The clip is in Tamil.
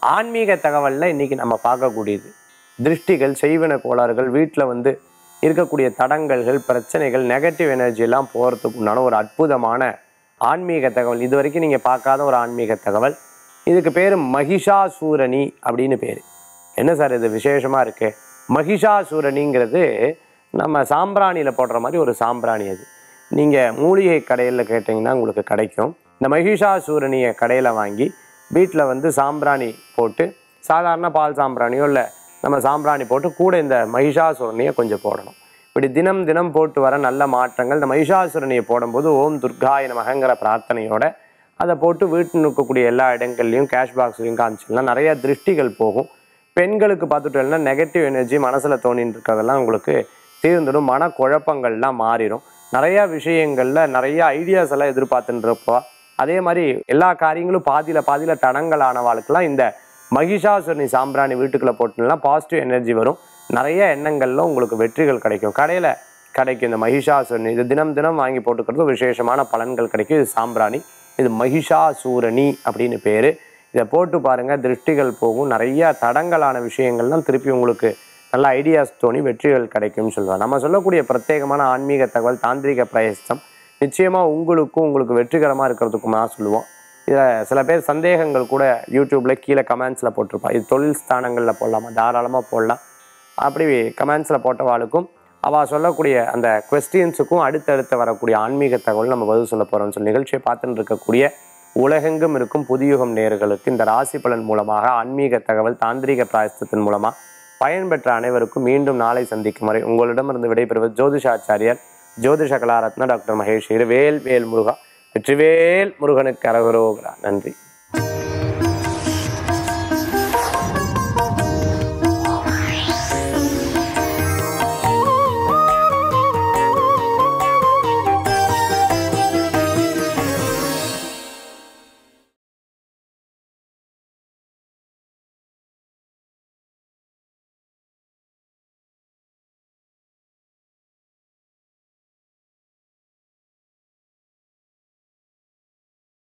ஆன்மீக தகவலில் இன்றைக்கி நம்ம பார்க்கக்கூடியது திருஷ்டிகள் செய்வன கோளாறுகள் வீட்டில் வந்து இருக்கக்கூடிய தடங்கல்கள் பிரச்சனைகள் நெகட்டிவ் எனர்ஜி எல்லாம் போகிறதுக்கு உண்டான ஒரு அற்புதமான ஆன்மீக தகவல் இது வரைக்கும் நீங்கள் பார்க்காத ஒரு ஆன்மீக தகவல் இதுக்கு பேர் மகிஷாசூரணி அப்படின்னு பேர் என்ன சார் இது விசேஷமாக இருக்கு மகிஷாசூரணிங்கிறது நம்ம சாம்பிராணியில் போடுற மாதிரி ஒரு சாம்பிராணி அது நீங்கள் மூலிகை கடையில் கேட்டிங்கன்னா உங்களுக்கு கிடைக்கும் இந்த மகிஷாசூரணியை கடையில் வாங்கி வீட்டில் வந்து சாம்பிராணி போட்டு சாதாரண பால் சாம்பிராணியோ இல்லை நம்ம சாம்பிராணி போட்டு கூட இந்த மகிஷாசூரணியை கொஞ்சம் போடணும் இப்படி தினம் தினம் போட்டு வர நல்ல மாற்றங்கள் இந்த மகிஷாசுரணியை போடும்போது ஓம் துர்காய நமகங்கிற பிரார்த்தனையோட அதை போட்டு வீட்டில் இருக்கக்கூடிய எல்லா இடங்கள்லையும் கேஷ் பாக்ஸ்லையும் காமிச்சிக்கலாம் நிறைய திருஷ்டிகள் போகும் பெண்களுக்கு பார்த்துட்டோம்னா நெகட்டிவ் எனர்ஜி மனசில் தோணின்னு இருக்கிறதெல்லாம் உங்களுக்கு தீர்ந்துடும் மனக்குழப்பங்கள்லாம் மாறிடும் நிறையா விஷயங்களில் நிறைய ஐடியாஸ் எல்லாம் எதிர்பார்த்துட்டு இருப்பா அதே மாதிரி எல்லா காரியங்களும் பாதியில் பாதியில் தடங்கலானவாளுக்கெல்லாம் இந்த மகிஷாசுரணி சாம்பிராணி வீட்டுக்குள்ளே போட்டுலாம் பாசிட்டிவ் எனர்ஜி வரும் நிறைய எண்ணங்கள்ல உங்களுக்கு வெற்றிகள் கிடைக்கும் கடையில் கிடைக்கும் இந்த மகிஷாசுரணி இது தினம் தினம் வாங்கி போட்டுக்கிறது விசேஷமான பலன்கள் கிடைக்கும் இது சாம்பிராணி இது மகிஷாசூரணி அப்படின்னு பேர் இதை போட்டு பாருங்கள் திருஷ்டிகள் போகும் நிறைய தடங்கலான விஷயங்கள்லாம் திருப்பி உங்களுக்கு நல்ல ஐடியாஸ் தோணி வெற்றிகள் கிடைக்கும்னு சொல்லுவாங்க நம்ம சொல்லக்கூடிய பிரத்யேகமான ஆன்மீக தகவல் தாந்திரிக பிரயசம் நிச்சயமாக உங்களுக்கும் உங்களுக்கு வெற்றிகரமாக இருக்கிறதுக்கும் நான் சொல்லுவோம் இதில் சில பேர் சந்தேகங்கள் கூட யூடியூப்பில் கீழே கமெண்ட்ஸில் போட்டிருப்பா இது தொழில் ஸ்தானங்களில் போடலாமா தாராளமாக போடலாம் அப்படி கமெண்ட்ஸில் போட்டவாளுக்கும் அவள் சொல்லக்கூடிய அந்த கொஸ்டின்ஸுக்கும் அடுத்தடுத்து வரக்கூடிய ஆன்மீக தகவல் நம்ம பதில் சொல்ல போகிறோம்னு சொல்லி நிகழ்ச்சியை பார்த்துட்டு இருக்கக்கூடிய உலகெங்கும் இருக்கும் புதியுகம் நேயர்களுக்கு இந்த ராசி பலன் மூலமாக ஆன்மீக தகவல் தாந்திரிக பிராயசத்தின் மூலமாக பயன்பெற்ற அனைவருக்கும் மீண்டும் நாளை சந்திக்கும் வரை உங்களிடமிருந்து விடைபெறுவது ஜோதிஷாச்சாரியர் ஜோதிஷ கலாரத்ன டாக்டர் மகேஷ் வேல் வேல் முருகா வெற்றிவேல் முருகனுக்கு அரகரோகரா நன்றி